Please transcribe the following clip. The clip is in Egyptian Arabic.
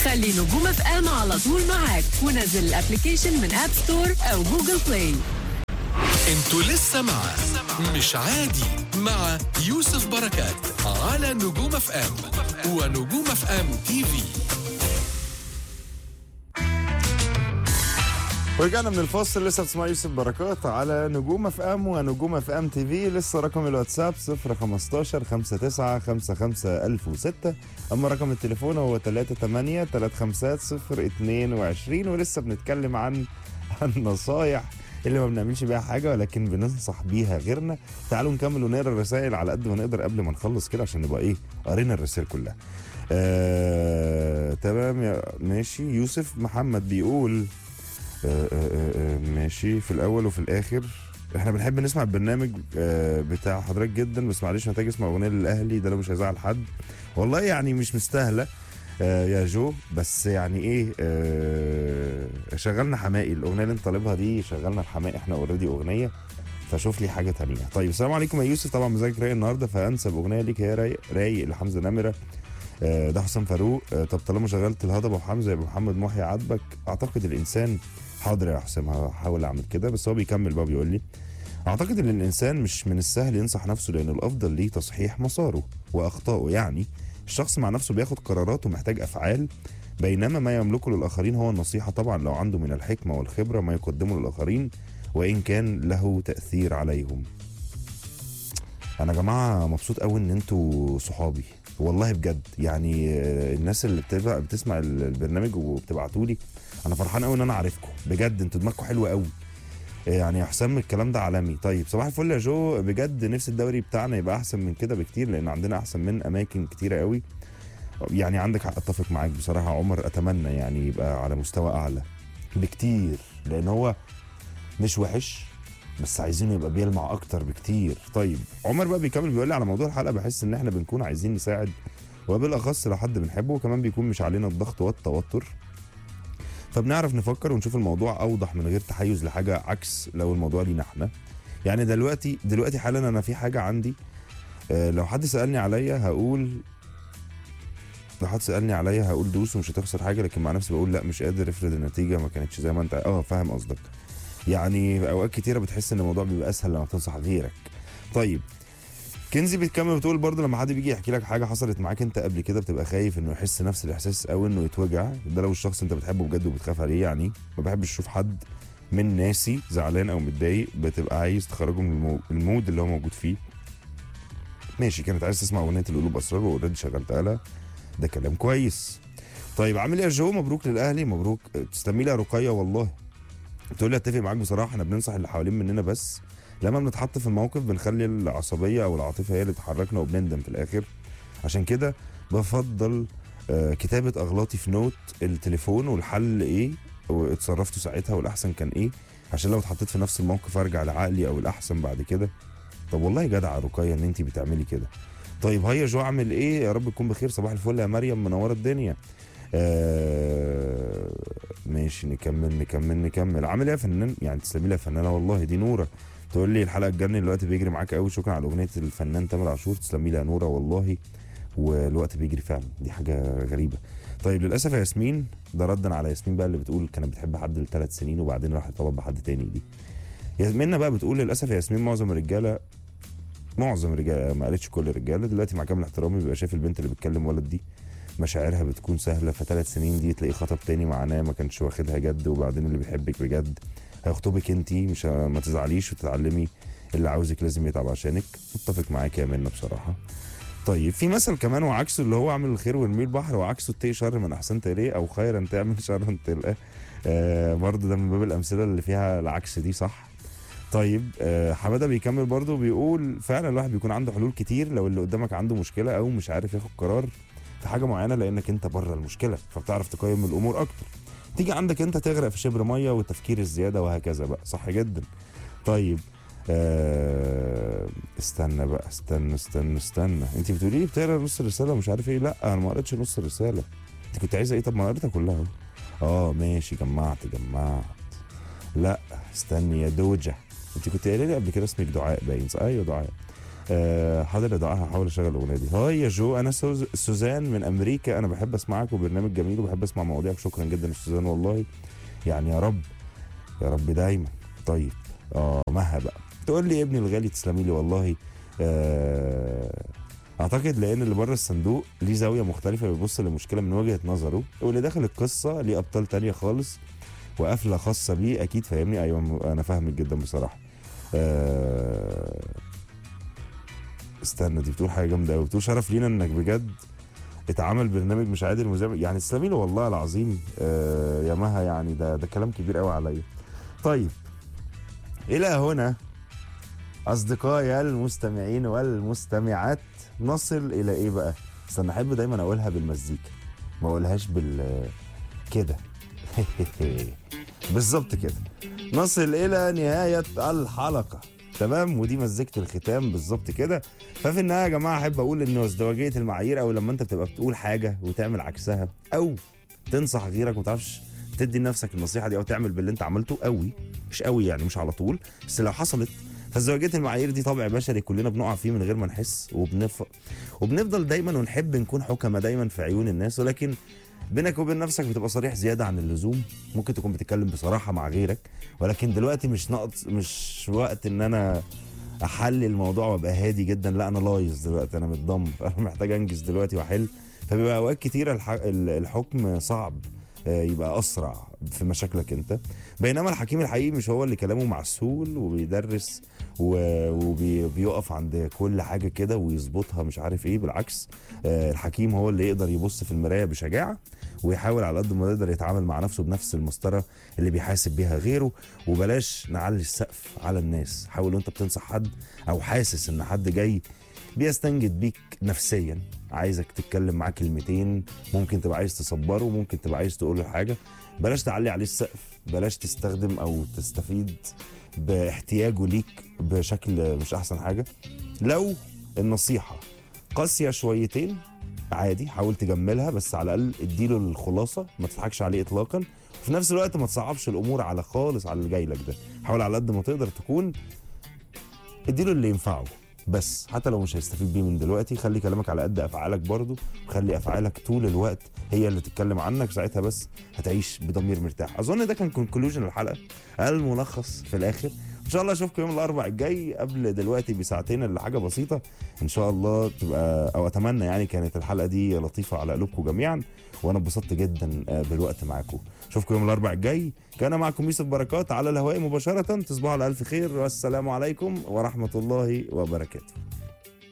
خلي نجوم اف ام على طول معاك ونزل الابلكيشن من اب ستور او جوجل بلاي انتوا لسه مع مش عادي مع يوسف بركات على نجوم اف ام ونجوم اف ام تي في ورجعنا من الفاصل لسه بتسمع يوسف بركات على نجوم اف ام ونجوم اف ام تي في لسه رقم الواتساب 015 59 55 1006 اما رقم التليفون هو 38 35 022 ولسه بنتكلم عن عن نصايح اللي ما بنعملش بيها حاجه ولكن بننصح بيها غيرنا تعالوا نكمل ونقرا الرسائل على قد ما نقدر قبل ما نخلص كده عشان نبقى ايه قرينا الرسائل كلها آه، تمام يا ماشي يوسف محمد بيقول آه، آه، آه، ماشي في الاول وفي الاخر احنا بنحب نسمع البرنامج آه، بتاع حضرتك جدا بس معلش محتاج اسمع اغنيه للاهلي ده لو مش هيزعل حد والله يعني مش مستاهله آه، يا جو بس يعني ايه آه، شغلنا حمائي الاغنيه اللي انت طالبها دي شغلنا الحمائي احنا اوريدي اغنيه فشوف لي حاجه تانية طيب السلام عليكم يا يوسف طبعا مزاجك رايق النهارده فانسب اغنيه ليك هي رايق رايق لحمزه نمره آه، ده حسام فاروق آه، طب طالما شغلت الهضبه وحمزه يبقى محمد محي عاتبك اعتقد الانسان حاضر يا حسام هحاول اعمل كده بس هو بيكمل بقى بيقول لي اعتقد ان الانسان مش من السهل ينصح نفسه لان الافضل ليه تصحيح مساره واخطائه يعني الشخص مع نفسه بياخد قرارات ومحتاج افعال بينما ما يملكه للاخرين هو النصيحه طبعا لو عنده من الحكمه والخبره ما يقدمه للاخرين وان كان له تاثير عليهم انا يا جماعه مبسوط قوي ان انتوا صحابي والله بجد يعني آه، الناس اللي بتبقى بتسمع ال- البرنامج وبتبعتوا لي انا فرحان قوي ان انا عارفكم بجد انتوا دماغكم حلوه قوي يعني يا حسام الكلام ده عالمي طيب صباح الفل يا جو بجد نفس الدوري بتاعنا يبقى احسن من كده بكتير لان عندنا احسن من اماكن كتيره قوي يعني عندك حق اتفق معاك بصراحه عمر اتمنى يعني يبقى على مستوى اعلى بكتير لان هو مش وحش بس عايزينه يبقى بيلمع اكتر بكتير طيب عمر بقى بيكمل بيقول لي على موضوع الحلقه بحس ان احنا بنكون عايزين نساعد وبالاخص لو حد بنحبه وكمان بيكون مش علينا الضغط والتوتر فبنعرف نفكر ونشوف الموضوع اوضح من غير تحيز لحاجه عكس لو الموضوع لينا احنا يعني دلوقتي دلوقتي حالا انا في حاجه عندي آه، لو حد سالني عليا هقول لو حد سالني عليا هقول دوس ومش هتخسر حاجه لكن مع نفسي بقول لا مش قادر افرض النتيجه ما كانتش زي ما انت اه فاهم قصدك يعني اوقات كتيره بتحس ان الموضوع بيبقى اسهل لما تنصح غيرك طيب كنزي بتكمل بتقول برضه لما حد بيجي يحكي لك حاجه حصلت معاك انت قبل كده بتبقى خايف انه يحس نفس الاحساس او انه يتوجع ده لو الشخص انت بتحبه بجد وبتخاف عليه يعني ما بحبش اشوف حد من ناسي زعلان او متضايق بتبقى عايز تخرجه من المو... المود اللي هو موجود فيه ماشي كانت عايز تسمع اغنيه القلوب اسرار واوريدي شغلتها لها ده كلام كويس طيب عامل ايه يا جو مبروك للاهلي مبروك تسلمي لي يا رقيه والله بتقول لي اتفق معاك بصراحه احنا بننصح اللي حوالين مننا بس لما بنتحط في الموقف بنخلي العصبيه او العاطفه هي اللي تحركنا وبنندم في الاخر عشان كده بفضل آه، كتابه اغلاطي في نوت التليفون والحل ايه واتصرفتوا ساعتها والاحسن كان ايه عشان لو اتحطيت في نفس الموقف ارجع لعقلي او الاحسن بعد كده طب والله يا جدع رقيه ان انت بتعملي كده طيب هيا جو اعمل ايه يا رب تكون بخير صباح الفل يا مريم منوره الدنيا آه ماشي نكمل نكمل نكمل عامل ايه يا فنان يعني تسلمي لي يا فنانه والله دي نوره تقول لي الحلقه الجنة الوقت بيجري معاك قوي شكرا على اغنيه الفنان تامر عاشور تسلمي لي يا نوره والله والوقت بيجري فعلا دي حاجه غريبه طيب للاسف يا ياسمين ده ردا على ياسمين بقى اللي بتقول كانت بتحب حد لثلاث سنين وبعدين راح ارتبط بحد تاني دي ياسمين بقى بتقول للاسف يا ياسمين معظم الرجاله معظم الرجاله ما قالتش كل الرجاله دلوقتي مع كامل احترامي بيبقى شايف البنت اللي بتكلم ولد دي مشاعرها بتكون سهله فثلاث سنين دي تلاقيه خطب تاني معناه ما كانش واخدها جد وبعدين اللي بيحبك بجد هيخطبك انت مش ه- ما تزعليش وتتعلمي اللي عاوزك لازم يتعب عشانك متفق معاك يا منى بصراحه طيب في مثل كمان وعكسه اللي هو اعمل الخير وارميه البحر وعكسه اتقي شر من احسنت اليه او خيرا تعمل شرا تلقاه آه برضه ده من باب الامثله اللي فيها العكس دي صح طيب آه حماده بيكمل برضه بيقول فعلا الواحد بيكون عنده حلول كتير لو اللي قدامك عنده مشكله او مش عارف ياخد قرار في حاجه معينه لانك انت بره المشكله فبتعرف تقيم الامور اكتر تيجي عندك انت تغرق في شبر ميه والتفكير الزياده وهكذا بقى صح جدا طيب آه استنى بقى استنى استنى استنى انت بتقولي لي بتقرا نص الرساله ومش عارف ايه لا انا ما قريتش نص الرساله انت كنت عايزه ايه طب ما انا قريتها كلها اهو اه ماشي جمعت جمعت لا استني يا دوجة انت كنت قايله لي قبل كده اسمك دعاء باين صح؟ ايوه دعاء آه حاضر يا دعاء هحاول اشغل الاغنيه دي هاي يا جو انا سوز... سوزان من امريكا انا بحب اسمعك وبرنامج جميل وبحب اسمع مواضيعك شكرا جدا يا سوزان والله يعني يا رب يا رب دايما طيب اه مها بقى تقول لي يا ابني الغالي تسلمي لي والله آه اعتقد لان اللي بره الصندوق ليه زاويه مختلفه بيبص للمشكله من وجهه نظره واللي داخل القصه ليه ابطال تانية خالص وقفله خاصه بيه اكيد فاهمني ايوه انا فاهمك جدا بصراحه آه استنى دي بتقول حاجه جامده قوي بتقول شرف لينا انك بجد اتعمل برنامج مش عادل مذيع يعني تسلمي له والله العظيم آه يا مها يعني ده ده كلام كبير قوي عليا طيب الى هنا اصدقائي المستمعين والمستمعات نصل الى ايه بقى استنى احب دايما اقولها بالمزيكا ما اقولهاش بال كده بالظبط كده نصل الى نهايه الحلقه تمام ودي مزيكه الختام بالظبط كده ففي النهايه يا جماعه احب اقول ان ازدواجيه المعايير او لما انت بتبقى بتقول حاجه وتعمل عكسها او تنصح غيرك وما تعرفش تدي لنفسك النصيحه دي او تعمل باللي انت عملته قوي مش قوي يعني مش على طول بس لو حصلت فازدواجيه المعايير دي طبع بشري كلنا بنقع فيه من غير ما نحس وبنف... وبنفضل دايما ونحب نكون حكمة دايما في عيون الناس ولكن بينك وبين نفسك بتبقى صريح زياده عن اللزوم ممكن تكون بتتكلم بصراحه مع غيرك ولكن دلوقتي مش نقط مش وقت ان انا احلل الموضوع وابقى هادي جدا لا انا لايز دلوقتي انا متدمر انا محتاج انجز دلوقتي واحل فبيبقى اوقات كتيره الح... ال- الحكم صعب آه، يبقى اسرع في مشاكلك انت بينما الحكيم الحقيقي مش هو اللي كلامه معسول وبيدرس وبيقف عند كل حاجه كده ويظبطها مش عارف ايه بالعكس آه، الحكيم هو اللي يقدر يبص في المرايه بشجاعه ويحاول على قد ما يقدر يتعامل مع نفسه بنفس المسطره اللي بيحاسب بيها غيره وبلاش نعلي السقف على الناس حاول وانت بتنصح حد او حاسس ان حد جاي بيستنجد بيك نفسيا عايزك تتكلم معاه كلمتين ممكن تبقى عايز تصبره ممكن تبقى عايز تقول له حاجه بلاش تعلي عليه السقف بلاش تستخدم او تستفيد باحتياجه ليك بشكل مش احسن حاجه لو النصيحه قاسيه شويتين عادي حاول تجملها بس على الاقل اديله الخلاصه ما تضحكش عليه اطلاقا وفي نفس الوقت ما تصعبش الامور على خالص على اللي جاي لك ده حاول على قد ما تقدر تكون اديله اللي ينفعه بس حتى لو مش هيستفيد بيه من دلوقتي خلي كلامك على قد افعالك برضه وخلي افعالك طول الوقت هي اللي تتكلم عنك ساعتها بس هتعيش بضمير مرتاح اظن ده كان كونكلوجن الحلقه الملخص في الاخر ان شاء الله اشوفكم يوم الاربع الجاي قبل دلوقتي بساعتين الا حاجه بسيطه ان شاء الله تبقى او اتمنى يعني كانت الحلقه دي لطيفه على قلوبكم جميعا وانا اتبسطت جدا آه، بالوقت معاكم اشوفكم يوم الاربع الجاي كان معكم يوسف بركات على الهواء مباشره تصبحوا على الف خير والسلام عليكم ورحمه الله وبركاته